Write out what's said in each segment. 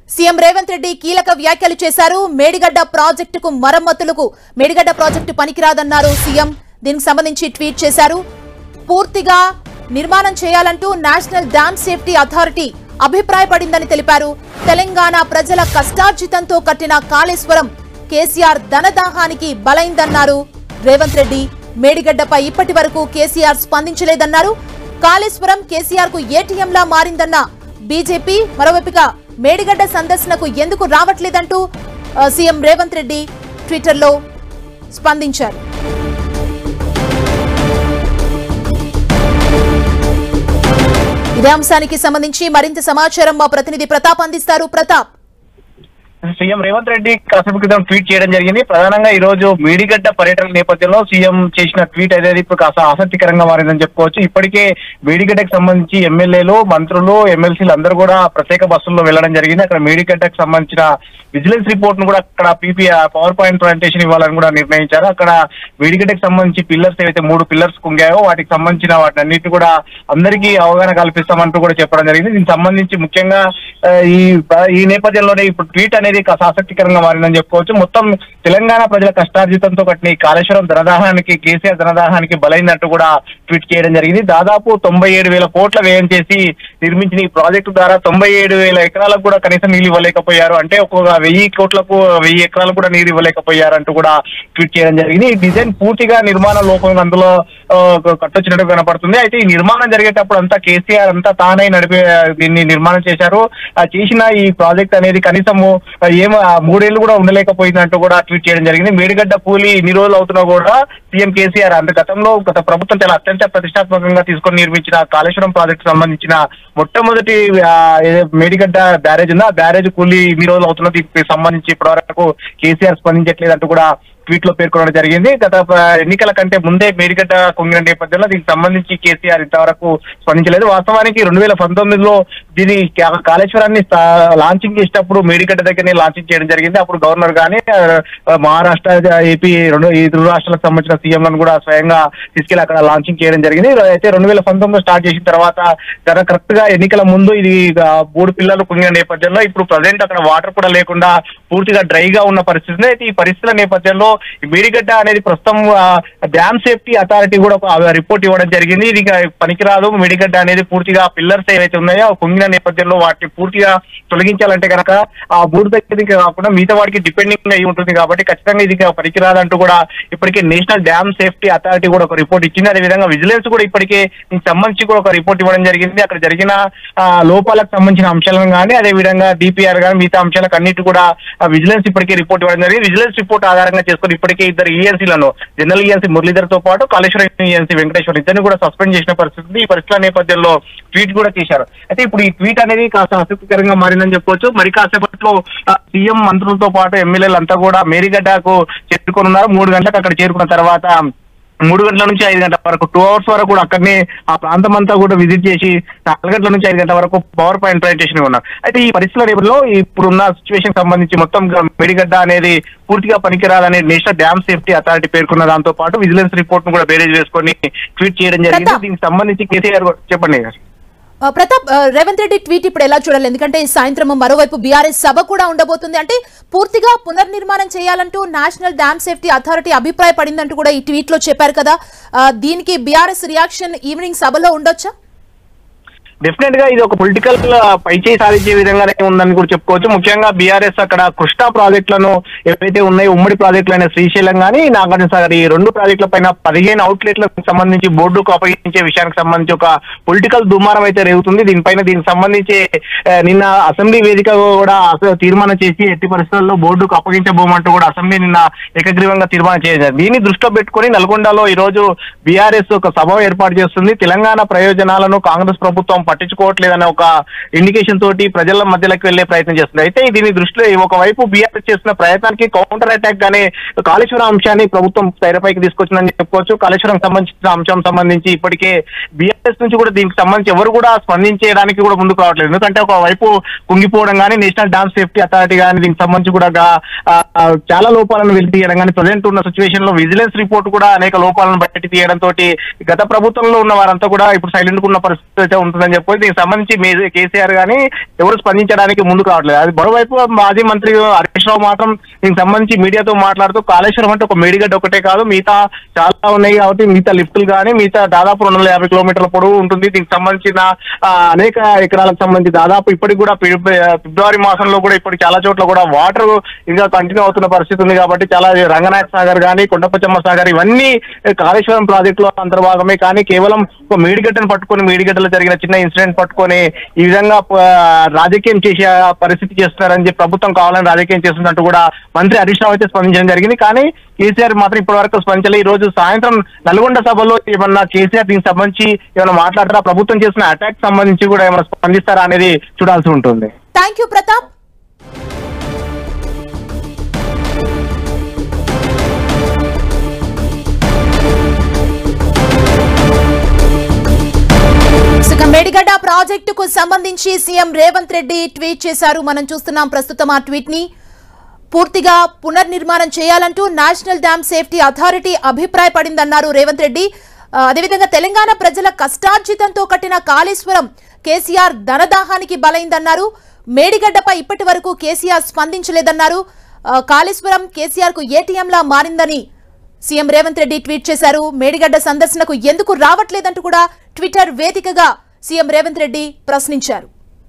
CM Revanth Reddy కీలక వ్యాఖ్యలు చేశారు మేడిగడ్డ ప్రాజెక్టుకు మరమ్మతులకు మేడిగడ్డ ప్రాజెక్టు పనికిరాదన్నారు సీఎం దీనికి సంబంధించి ట్వీట్ చేశారు పూర్తిగా నిర్మాణం చేయాలంటూ నేషనల్ డ్యామ్ సేఫ్టీ అథారిటీ అభిప్రాయపడిందని తెలిపారు తెలంగాణ ప్రజల కష్టార్జితంతో కట్టిన కాళేశ్వరం కేసీఆర్ ధనదాహానికి బలైందన్నారు రేవంత్ రెడ్డి మేడిగడ్డపై ఇప్పటి వరకు కేసీఆర్ స్పందించలేదన్నారు కాళేశ్వరం కేసీఆర్ కు ఏటీఎంలా మారిందన్న బీజేపీ మరోవైపుగా మేడిగడ్డ సందర్శనకు ఎందుకు రావట్లేదంటూ ఆ, సీఎం రేవంత్ రెడ్డి ట్విట్టర్లో స్పందించారు ఇదే అంశానికి సంబంధించి మరింత సమాచారం మా ప్రతినిధి ప్రతాప్ అందిస్తారు ప్రతాప్ సీఎం రేవంత్ రెడ్డి కాసేపు క్రితం ట్వీట్ చేయడం జరిగింది ప్రధానంగా ఈ రోజు మేడిగడ్డ పర్యటన నేపథ్యంలో సీఎం చేసిన ట్వీట్ అనేది ఇప్పుడు కాస్త ఆసక్తికరంగా మారిందని చెప్పుకోవచ్చు ఇప్పటికే మేడిగడ్డకు సంబంధించి ఎమ్మెల్యేలు మంత్రులు ఎమ్మెల్సీలు అందరూ కూడా ప్రత్యేక బస్సుల్లో వెళ్ళడం జరిగింది అక్కడ మేడిగడ్డకు సంబంధించిన విజిలెన్స్ రిపోర్ట్ ను కూడా అక్కడ పీపీ పవర్ పాయింట్ ప్రజెంటేషన్ ఇవ్వాలని కూడా నిర్ణయించారు అక్కడ మేడిగడ్డకు సంబంధించి పిల్లర్స్ ఏవైతే మూడు పిల్లర్స్ కుంగాయో వాటికి సంబంధించిన వాటి అన్నిటి కూడా అందరికీ అవగాహన కల్పిస్తామంటూ కూడా చెప్పడం జరిగింది దీనికి సంబంధించి ముఖ్యంగా ఆ, ఈ ఈ నేపథ్యంలోనే ఇప్పుడు ట్వీట్ అనేది కాస్త ఆసక్తికరంగా మారిందని చెప్పుకోవచ్చు మొత్తం తెలంగాణ ప్రజల కష్టార్జితంతో కట్టిన ఈ కాళేశ్వరం ధనదాహానికి కేసీఆర్ ధనదాహానికి బలైందంటూ కూడా ట్వీట్ చేయడం జరిగింది దాదాపు తొంభై ఏడు వేల కోట్ల వ్యయం చేసి నిర్మించిన ఈ ప్రాజెక్టు ద్వారా తొంభై ఏడు వేల ఎకరాలకు కూడా కనీసం నీళ్లు ఇవ్వలేకపోయారు అంటే ఒక్కొక్క వెయ్యి కోట్లకు వెయ్యి ఎకరాలకు కూడా నీరు ఇవ్వలేకపోయారు అంటూ కూడా ట్వీట్ చేయడం జరిగింది ఈ డిజైన్ పూర్తిగా నిర్మాణ లోపం అందులో ఆ, కట్టొచ్చినట్టు కనపడుతుంది అయితే ఈ నిర్మాణం జరిగేటప్పుడు అంతా కేసీఆర్ అంతా తానై నడిపే దీన్ని నిర్మాణం చేశారు ఆ చేసిన ఈ ప్రాజెక్ట్ అనేది కనీసము ఆ, ఏం ఆ, మూడేళ్లు కూడా ఉండలేకపోయిందంటూ కూడా ట్వీట్ చేయడం జరిగింది మేడిగడ్డ కూలి ఇన్ని రోజులు అవుతున్నా కూడా సీఎం కేసీఆర్ అంటే గతంలో గత ప్రభుత్వం చాలా అత్యంత ప్రతిష్టాత్మకంగా తీసుకొని నిర్మించిన కాళేశ్వరం ప్రాజెక్టు సంబంధించిన మొట్టమొదటి ఆ, ఏదో మేడిగడ్డ బ్యారేజ్ ఉందో ఆ బ్యారేజ్ కూలి ఇన్ని రోజులు అవుతున్నది దీనికి సంబంధించి ఇప్పటివరకు కేసీఆర్ స్పందించట్లేదంటూ కూడా ట్వీట్ లో పేర్కొనడం జరిగింది గత ప- ఎన్నికల కంటే ముందే మేడిగడ్డ కుంగిన నేపథ్యంలో దీనికి సంబంధించి కేసీఆర్ ఇంతవరకు స్పందించలేదు వాస్తవానికి రెండు వేల పంతొమ్మిదిలో దీని కా- కాళేశ్వరాన్ని స్థా- లాంచింగ్ చేసేటప్పుడు మేడిగడ్డ దగ్గరనే లాంచింగ్ చేయడం జరిగింది అప్పుడు గవర్నర్ గానీ ఆ, మహారాష్ట్ర ఏపీ రెండు ఈ ఇరు రాష్ట్రాలకు సంబంధించిన సీఎంలను కూడా స్వయంగా తీసుకెళ్లి అక్కడ లాంచింగ్ చేయడం జరిగింది అయితే రెండు వేల పంతొమ్మిదిలో స్టార్ట్ చేసిన తర్వాత గత కరెక్ట్ గా ఎన్నికల ముందు ఇది ఆ, మూడు పిల్లలు కుంగిన నేపథ్యంలో ఇప్పుడు ప్రజెంట్ అక్కడ వాటర్ కూడా లేకుండా పూర్తిగా డ్రైగా ఉన్న పరిస్థితి ఉంది. అయితే ఈ పరిస్థితుల నేపథ్యంలో ఈ మేడిగడ్డ అనేది ప్రస్తుతం డ్యామ్ సేఫ్టీ అథారిటీ కూడా ఒక రిపోర్ట్ ఇవ్వడం జరిగింది ఇది ఇక పనికిరాదు మేడిగడ్డ అనేది పూర్తిగా పిల్లర్స్ ఏవైతే ఉన్నాయో ఆ కుంగిన నేపథ్యంలో వాటిని పూర్తిగా తొలగించాలంటే కనుక ఆ బూడి దగ్గరికి కాకుండా మిగతా వాటికి డిపెండింగ్ అయి ఉంటుంది కాబట్టి ఖచ్చితంగా ఇది ఇక పనికిరాదంటూ కూడా ఇప్పటికే నేషనల్ డ్యామ్ సేఫ్టీ అథారిటీ కూడా ఒక రిపోర్ట్ ఇచ్చింది అదేవిధంగా విజిలెన్స్ కూడా ఇప్పటికే దీనికి సంబంధించి కూడా ఒక రిపోర్ట్ ఇవ్వడం జరిగింది అక్కడ జరిగిన ఆ, లోపాలకు సంబంధించిన అంశాలను కానీ అదేవిధంగా డిపిఆర్ కానీ మిగతా అంశాలకు అన్నిటి కూడా విజిలెన్స్ ఇప్పటికే రిపోర్ట్ ఇవ్వడం జరిగింది విజిలెన్స్ రిపోర్ట్ ఆధారంగా చేసుకుని ఇప్పటికే ఇద్దరు ఈఎన్సీలను జనరల్ ఈఎన్సీ మురళీధర్ తో పాటు కాళేశ్వరం ఈఎన్సీ వెంకటేశ్వర్ ఇద్దరిని కూడా సస్పెండ్ చేసిన పరిస్థితి ఉంది. ఈ పరిస్థితుల నేపథ్యంలో ట్వీట్ కూడా చేశారు అయితే ఇప్పుడు ఈ ట్వీట్ అనేది కాస్త ఆసక్తికరంగా మారిందని చెప్పొచ్చు మరి కాసేపట్లో సీఎం మంత్రులతో పాటు ఎమ్మెల్యేలు అంతా కూడా మేరీగడ్డకు చేరుకొని ఉన్నారు మూడు గంటలకు అక్కడ చేరుకున్న తర్వాత మూడు గంటల నుంచి ఐదు గంటల వరకు టూ అవర్స్ వరకు కూడా అక్కడనే ఆ ప్రాంతం అంతా కూడా విజిట్ చేసి నాలుగు గంటల నుంచి ఐదు గంటల వరకు పవర్ పాయింట్ ప్రజెంటేషన్ ఉన్నారు అయితే ఈ పరిస్థితుల నేపథ్యంలో ఇప్పుడున్న సిచ్యువేషన్ సంబంధించి మొత్తం మేడిగడ్డ అనేది పూర్తిగా పనికిరాదని నేషనల్ డ్యామ్ సేఫ్టీ అథారిటీ పేర్కొన్న దాంతో పాటు విజిలెన్స్ రిపోర్ట్ ను కూడా బేరేజ్ వేసుకొని ట్వీట్ చేయడం జరిగింది ప్రతాప్. దీనికి సంబంధించి కేసీఆర్ కూడా- చెప్పండి ఆ, ప్రతాప్ ఆ, రేవంత్ రెడ్డి ట్వీట్ ఇప్పుడు ఎలా చూడాలి ఎందుకంటే ఈ సాయంత్రం మరోవైపు బీఆర్ఎస్ సభ కూడా ఉండబోతుంది అంటే పూర్తిగా పునర్నిర్మాణం చేయాలంటూ నేషనల్ డ్యామ్ సేఫ్టీ అథారిటీ అభిప్రాయపడిందంటూ కూడా ఈ ట్వీట్ లో చెప్పారు కదా ఆ, దీనికి బీఆర్ఎస్ రియాక్షన్ ఈవినింగ్ సభలో ఉండొచ్చా డెఫినెట్ గా ఇది ఒక పొలిటికల్ పైచేయి సాధించే విధంగానే ఉందని కూడా చెప్పుకోవచ్చు ముఖ్యంగా బీఆర్ఎస్ అక్కడ కృష్ణా ప్రాజెక్టులను ఏవైతే ఉన్నాయో ఉమ్మడి ప్రాజెక్టులైన శ్రీశైలం కానీ నాగార్జున సాగర్ ఈ రెండు ప్రాజెక్టుల పైన పదిహేను అవుట్లెట్లకు సంబంధించి బోర్డుకు అప్పగించే విషయానికి సంబంధించి ఒక పొలిటికల్ దుమారం అయితే రేగుతుంది దీనిపైన దీనికి సంబంధించి ఆ, నిన్న అసెంబ్లీ వేదిక కూడా అసలు తీర్మానం చేసి ఎట్టి పరిస్థితుల్లో బోర్డుకు అప్పగించబోమంటూ కూడా అసెంబ్లీ నిన్న ఏకగ్రీవంగా తీర్మానం చేశారు దీన్ని దృష్టిలో పెట్టుకుని నల్గొండలో ఈ రోజు బీఆర్ఎస్ ఒక సభ ఏర్పాటు చేస్తుంది తెలంగాణ ప్రయోజనాలను కాంగ్రెస్ ప్రభుత్వం పట్టించుకోవట్లేదనే ఒక ఇండికేషన్ తోటి ప్రజల మధ్యలోకి వెళ్లే ప్రయత్నం చేస్తుంది అయితే దీని దృష్టిలో ఒకవైపు బీఆర్ఎస్ చేసిన ప్రయత్నానికి కౌంటర్ అటాక్ గానే కాళేశ్వరం అంశాన్ని ప్రభుత్వం తెరపైకి తీసుకొచ్చిందని చెప్పుకోవచ్చు కాళేశ్వరం సంబంధించిన అంశం సంబంధించి ఇప్పటికే బీఆర్ఎస్ నుంచి కూడా దీనికి సంబంధించి ఎవరు కూడా స్పందించేయడానికి కూడా ముందుకు రావట్లేదు ఎందుకంటే ఒకవైపు కుంగిపోవడం కానీ నేషనల్ డ్యామ్ సేఫ్టీ అథారిటీ కానీ దీనికి సంబంధించి కూడా గా- ఆ, ఆ, చాలా లోపాలను వెలికి తీయడం కానీ ప్రజెంట్ ఉన్న సిచ్యువేషన్ లో విజిలెన్స్ రిపోర్ట్ కూడా అనేక లోపాలను బయట తీయడం తోటి గత ప్రభుత్వంలో ఉన్న వారంతా కూడా ఇప్పుడు సైలెంట్ ఉన్న పరిస్థితి అయితే ఉంటుందని అని చెప్పి దీనికి సంబంధించి మీ కేసీఆర్ గానీ ఎవరు స్పందించడానికి ముందుకు రావట్లేదు అది మరోవైపు మాజీ మంత్రి హరీష్ రావు మాత్రం దీనికి సంబంధించి మీడియాతో మాట్లాడుతూ కాళేశ్వరం అంటే ఒక మేడిగడ్డ ఒకటే కాదు మిగతా చాలా ఉన్నాయి కాబట్టి మిగతా లిఫ్టులు కానీ మిగతా దాదాపు రెండు వందల యాభై కిలోమీటర్ల పొడవు ఉంటుంది దీనికి సంబంధించిన ఆ, అనేక ఎకరాలకు సంబంధించి దాదాపు ఇప్పటికి కూడా ఫిబ్- ఫిబ్రవరి మాసంలో కూడా ఇప్పుడు చాలా చోట్ల కూడా వాటర్ ఇంకా కంటిన్యూ అవుతున్న పరిస్థితి ఉంది కాబట్టి చాలా రంగనాయక సాగర్ కానీ కొండపచ్చమ్మ సాగర్ ఇవన్నీ కాళేశ్వరం ప్రాజెక్టులో అంతర్భాగమే కానీ కేవలం ఒక మేడిగడ్డను పట్టుకొని మేడిగడ్డలో జరిగిన చిన్న ఇన్సిడెంట్ పట్టుకొని ఈ విధంగా ఆ, రాజకీయం చేసే పరిస్థితి చేస్తున్నారని చెప్పి ప్రభుత్వం కావాలని రాజకీయం చేస్తున్నట్టు కూడా మంత్రి హరీష్ రావు అయితే స్పందించడం జరిగింది కానీ కేసీఆర్ మాత్రం ఇప్పటి వరకు స్పందించలేదు ఈ రోజు సాయంత్రం నల్గొండ సభలో ఏమన్నా కేసీఆర్ దీనికి సంబంధించి ఏమైనా మాట్లాడతారా ప్రభుత్వం చేసిన అటాక్ సంబంధించి కూడా ఏమైనా స్పందిస్తారా అనేది చూడాల్సి ఉంటుంది థ్యాంక్ యూ ప్రతాప్ ఇసుక మేడిగడ్డ ప్రాజెక్టుకు సంబంధించి సీఎం రేవంత్ రెడ్డి ట్వీట్ చేశారు మనం చూస్తున్నాం ప్రస్తుతం ఆ ట్వీట్ ని పూర్తిగా పునర్నిర్మాణం చేయాలంటూ నేషనల్ డ్యామ్ సేఫ్టీ అథారిటీ అభిప్రాయపడిందన్నారు రేవంత్ రెడ్డి ఆ, అదేవిధంగా తెలంగాణ ప్రజల కష్టార్జితంతో కట్టిన కాళేశ్వరం కేసీఆర్ ధనదాహానికి బలైందన్నారు మేడిగడ్డపై ఇప్పటి వరకు కేసీఆర్ స్పందించలేదన్నారు ఆ, కాళేశ్వరం కేసీఆర్ కు ఏటీఎంలా మారిందని సీఎం రేవంత్ రెడ్డి ట్వీట్ చేశారు మేడిగడ్డ సందర్శనకు ఎందుకు రావట్లేదంటూ కూడా ట్విట్టర్ వేదికగా సీఎం రేవంత్ రెడ్డి ప్రశ్నించారు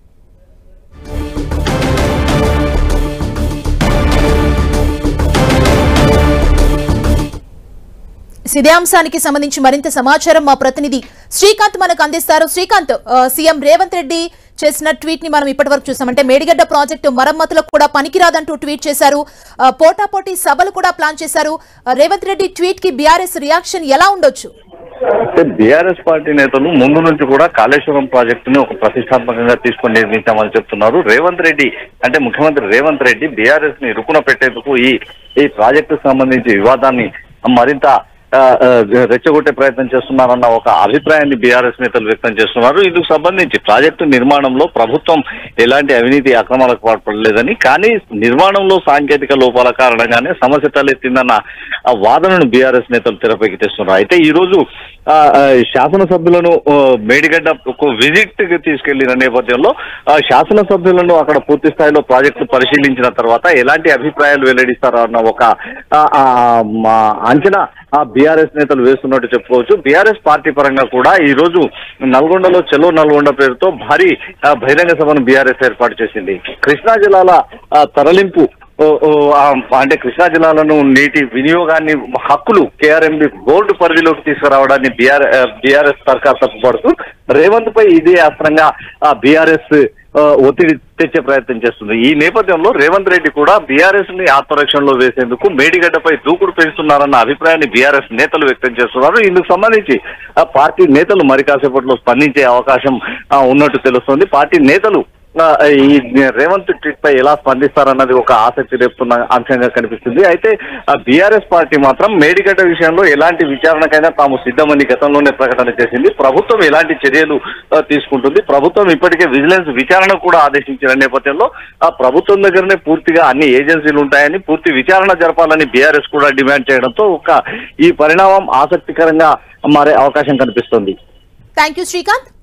ఇదే అంశానికి సంబంధించి మరింత సమాచారం మా ప్రతినిధి శ్రీకాంత్ మనకు అందిస్తారు శ్రీకాంత్ ఆ, సీఎం రేవంత్ రెడ్డి చేసిన ట్వీట్ ని మనం ఇప్పటివరకు చూసాం అంటే మేడిగడ్డ ప్రాజెక్టు మరమ్మతులకు కూడా పనికిరాదంటూ ట్వీట్ చేశారు ఆ, పోటాపోటీ సభలు కూడా ప్లాన్ చేశారు ఆ, రేవంత్ రెడ్డి ట్వీట్ కి బీఆర్ఎస్ రియాక్షన్ ఎలా ఉండొచ్చు అంటే బీఆర్ఎస్ పార్టీ నేతలు ముందు నుంచి కూడా కాళేశ్వరం ప్రాజెక్టుని ఒక ప్రతిష్టాత్మకంగా తీసుకొని నిర్మించామని చెప్తున్నారు రేవంత్ రెడ్డి అంటే ముఖ్యమంత్రి రేవంత్ రెడ్డి బీఆర్ఎస్ ని ఇరుకున పెట్టేందుకు ఈ ఈ ప్రాజెక్టుకు సంబంధించి వివాదాన్ని మరింత ఆ, ఆ, రెచ్చగొట్టే ప్రయత్నం చేస్తున్నారన్న ఒక అభిప్రాయాన్ని బీఆర్ఎస్ నేతలు వ్యక్తం చేస్తున్నారు ఇందుకు సంబంధించి ప్రాజెక్టు నిర్మాణంలో ప్రభుత్వం ఎలాంటి అవినీతి అక్రమాలకు పాల్పడలేదని కానీ నిర్మాణంలో సాంకేతిక లోపాల కారణంగానే సమస్య తలెత్తిందన్న ఆ వాదనను బీఆర్ఎస్ నేతలు తెరపైకి తెస్తున్నారు అయితే ఈ రోజు ఆ, ఆ, శాసనసభ్యులను ఆ, మేడిగడ్డ ఒక విజిట్ కి తీసుకెళ్లిన నేపథ్యంలో ఆ, శాసనసభ్యులను అక్కడ పూర్తి స్థాయిలో ప్రాజెక్టు పరిశీలించిన తర్వాత ఎలాంటి అభిప్రాయాలు వెల్లడిస్తారో అన్న ఒక ఆ, ఆ, మా అంచనా ఆ బీఆర్ఎస్ నేతలు వేస్తున్నట్టు చెప్పుకోవచ్చు బీఆర్ఎస్ పార్టీ పరంగా కూడా ఈ రోజు నల్గొండలో చెలో నల్గొండ పేరుతో భారీ ఆ, బహిరంగ సభను బీఆర్ఎస్ ఏర్పాటు చేసింది కృష్ణా జిల్లాల ఆ, తరలింపు ఓ, ఓ, ఆ, అంటే కృష్ణా జిల్లాలను నీటి వినియోగాన్ని హక్కులు కేఆర్ఎంబి బోర్డు పరిధిలోకి తీసుకురావడాన్ని బీఆర్ బీఆర్ఎస్ సర్కార్ తప్పుపడుతూ రేవంత్ పై ఇదే అస్త్రంగా బీఆర్ఎస్ ఒత్తిడి తెచ్చే ప్రయత్నం చేస్తుంది ఈ నేపథ్యంలో రేవంత్ రెడ్డి కూడా బీఆర్ఎస్ ని ఆత్మరక్షణలో వేసేందుకు మేడిగడ్డపై దూకుడు పెంచుతున్నారన్న అభిప్రాయాన్ని బీఆర్ఎస్ నేతలు వ్యక్తం చేస్తున్నారు ఇందుకు సంబంధించి ఆ పార్టీ నేతలు మరి కాసేపట్లో స్పందించే అవకాశం ఆ, ఉన్నట్టు తెలుస్తోంది పార్టీ నేతలు ఆ, ఈ రేవంత్ ట్వీట్ పై ఎలా స్పందిస్తారన్నది ఒక ఆసక్తి రేపుతున్న అంశంగా కనిపిస్తుంది అయితే బీఆర్ఎస్ పార్టీ మాత్రం మేడిగడ్డ విషయంలో ఎలాంటి విచారణకైనా తాము సిద్ధమని గతంలోనే ప్రకటన చేసింది ప్రభుత్వం ఎలాంటి చర్యలు ఆ, తీసుకుంటుంది ప్రభుత్వం ఇప్పటికే విజిలెన్స్ విచారణ కూడా ఆదేశించిన నేపథ్యంలో ఆ ప్రభుత్వం దగ్గరనే పూర్తిగా అన్ని ఏజెన్సీలు ఉంటాయని పూర్తి విచారణ జరపాలని బీఆర్ఎస్ కూడా డిమాండ్ చేయడంతో ఒక ఈ పరిణామం ఆసక్తికరంగా మారే అవకాశం కనిపిస్తుంది థ్యాంక్ యూ శ్రీకాంత్